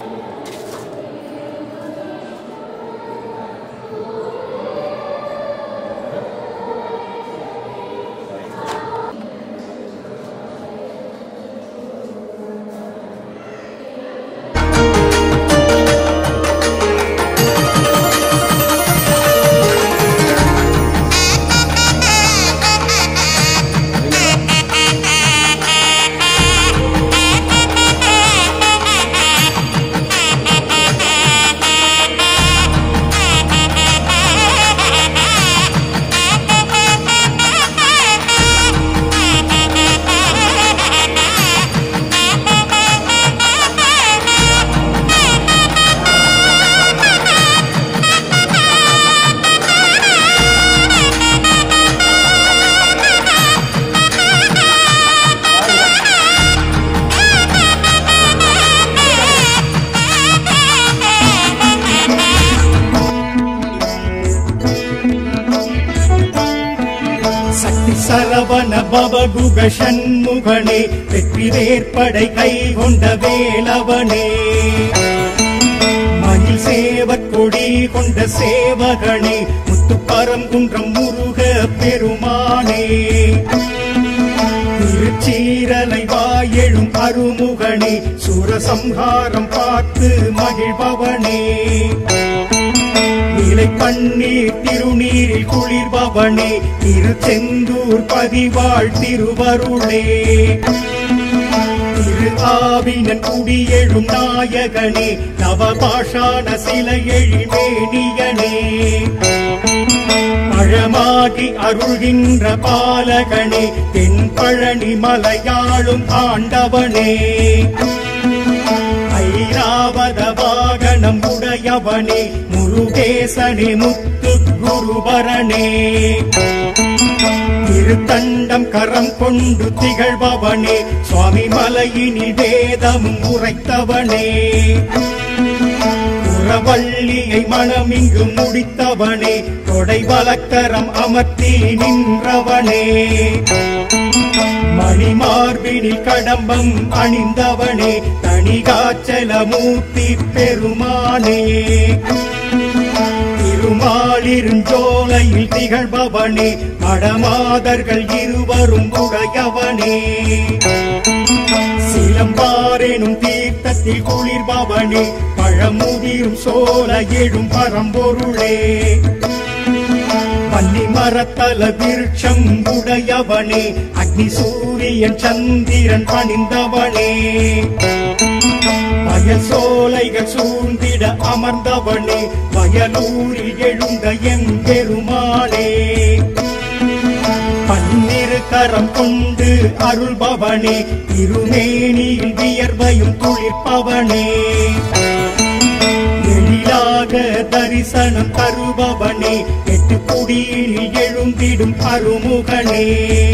சக்தி சரவண பவகுக சண்முகனே வெற்றி வேற்படை கை கொண்ட வேலவனே மயில் சேவற் கொடி கொண்ட சேவகனே முத்துப்பரங்குன்றம் முருக பெருமானே திருச்சீரலை வாயெழும் அருமுகனே சூரசம்ஹாரம் பார்த்து மகிழ்பவனே நிலை பன்னீர் திருநீரில் குளிர்பவனே திருச்செந்தூர் பதிவாழ் திருவருளே திரு ஆவினன் குடியெழும் நாயகனே நவபாஷான சிலை எழிமேனியனே பழமாகி அருள்கின்ற பாலகனே தென் பழனி மலையாளும் ஆண்டவனே ஐராவத வாகனம் உடையவனே முருகேசனே முத்து குருபரனே திருத்தண்டம் கரம் கொண்டு திகழ்பவனே சுவாமி மலையினில் வேதம் உரைத்தவனே புறவள்ளியை மனமிங்கு முடித்தவனே கொடை வலக்கரம் அமர்த்தி நின்றவனே மணிமார்பினில் கடம்பம் அணிந்தவனே தணிகாச்சலமூர்த்தி பெருமானே திருமாலிருஞ்சோலையில் திகழ்பவனே மடமாதர்கள் இருவரும் உடையவனே சிலம்பாரெனும் தீர்த்தத்தில் குளிர்பவனே பழமுதிரும் சோல எழும் பரம்பொருளே பன்னி மரத்தல விருட்சம் உடையவனே அக்னி சூரியன் சந்திரன் பணிந்தவனே வயல் சோலைகள் சூழ்ந்திட அமர்ந்தவனே வயலூரில் எழுந்த என் பெருமாளே பன்னிரு கரம் கொண்டு அருள்பவனே திருமேனியில் வியர்வையும் துளிர்ப்பவனே எழிலாக தரிசனம் தருபவனே எட்டு குடியினில் எழுந்திடும் அருமுகனே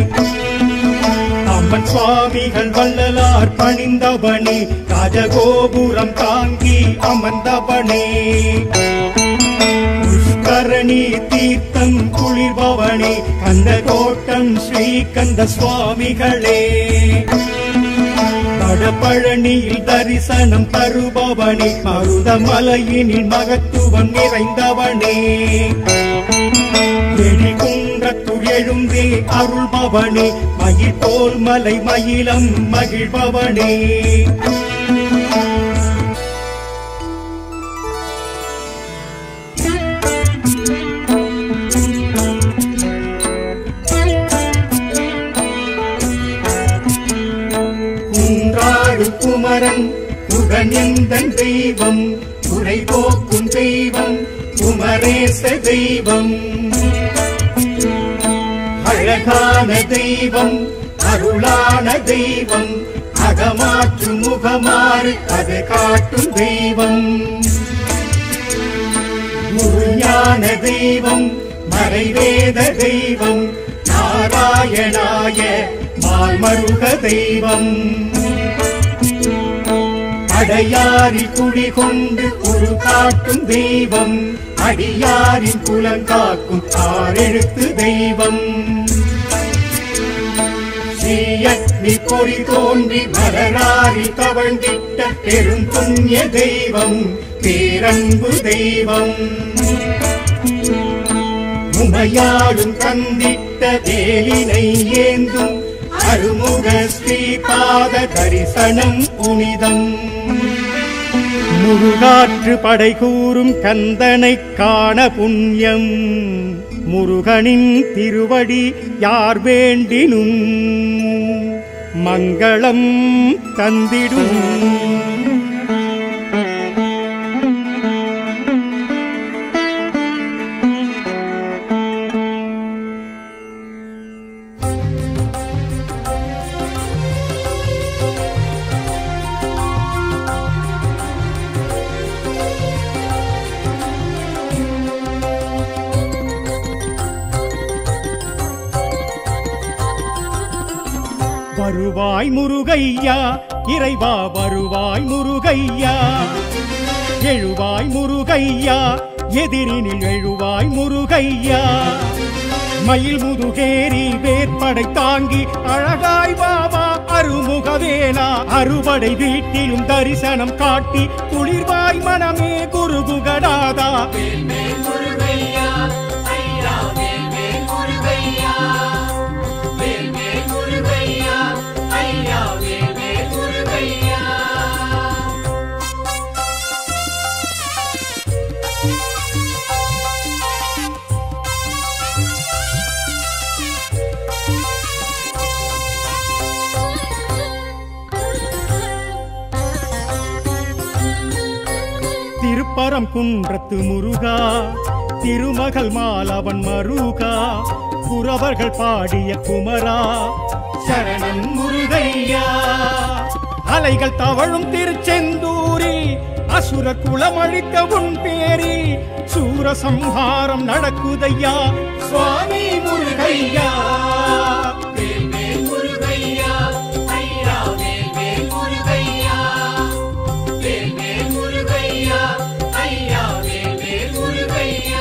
அம்மன் சுவாமிகள் வள்ளலார் பணிந்தவனே ராஜகோபுரம் தாங்கி அமர்ந்தவனே புஷ்கரணி தீர்த்தம் குளிர்பவனே கந்த கோட்டம் ஸ்ரீகந்த சுவாமிகளே வடபழனியில் தரிசனம் தருபவனே மருதமலையினில் மகத்துவம் நிறைந்தவனே எழிகுன்றத்துள் எழுந்தே அருள்பவனே மயில் போல் மலை மயிலம் மகிழ்பவனே குன்றாடும் குமரன் உடனெந்தன் தெய்வம் குறை போக்கும் தெய்வம் குமரேச தெய்வம் அழகான தெய்வம் அருளான தெய்வம் அகமாற்று முகமாறு அது காட்டும் தெய்வம் குருஞான தெய்வம் மறைவேத தெய்வம் நாராயணாய மால்மருக தெய்வம் அடையாரில் குடிகொண்டு ஒரு காட்டும் தெய்வம் அடியாரின் குலங்காக்கும் ஆறெழுத்து தெய்வம் தீயக்னி பொறி தோன்றி மலராரி தவழ்ந்திட்ட பெருந்துண்ணிய தெய்வம் பேரன்பு தெய்வம் உமையாடும் தந்திட்ட வேலினை ஏந்தும் அருமுக ஸ்ரீபாத தரிசனம் புனிதம் முருகாற்று படை கூறும் கந்தனை காண புண்ணியம் முருகனின் திருவடி யார் வேண்டினும் மங்களம் தந்திடும் வருவாய் முருகையா இறைவா வருவாய் முருகையா எழுவாய் முருகையா எதிரினில் எழுவாய் முருகையா மயில் முதுகேரி வேற்படை தாங்கி அழகாய் வாவா அருமுகவேலா அறுபடை வீட்டிலும் தரிசனம் காட்டி குளிர்வாய் மனமே குருகுகடாதா வேல்மேல் முருகையா ஐயா வேல்மேல் முருகையா வேல்மேல் முருகையா ஐயா வேல்மேல் முருகையா திருப்பரம் குன்றத்து முருகா திருமகள் மாலவன் மருகா குறவர்கள் பாடிய குமரா சரணம் முருகையா அலைகள் தவழும் திருச்செந்தூரில் அசுர குளமழித்த உன் பேரில் சூரசம்ஹாரம் நடக்குதையா சுவாமி முருகையா வேல்மேல் முருகையா ஐயா வேல்மேல் முருகையா வேல்மேல் முருகையா ஐயா வேல்மேல் முருகையா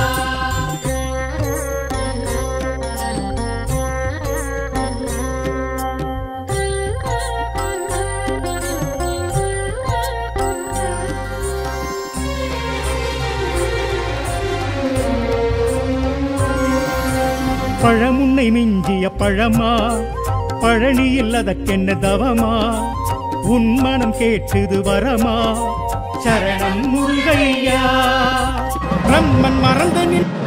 பழமுன்னை மிஞ்சிய பழமா பழனியில் அதற்கென்ன தவமா உன் மனம் கேட்டது வரமா சரணம் முருகையா பிரம்மன் மறந்து நின்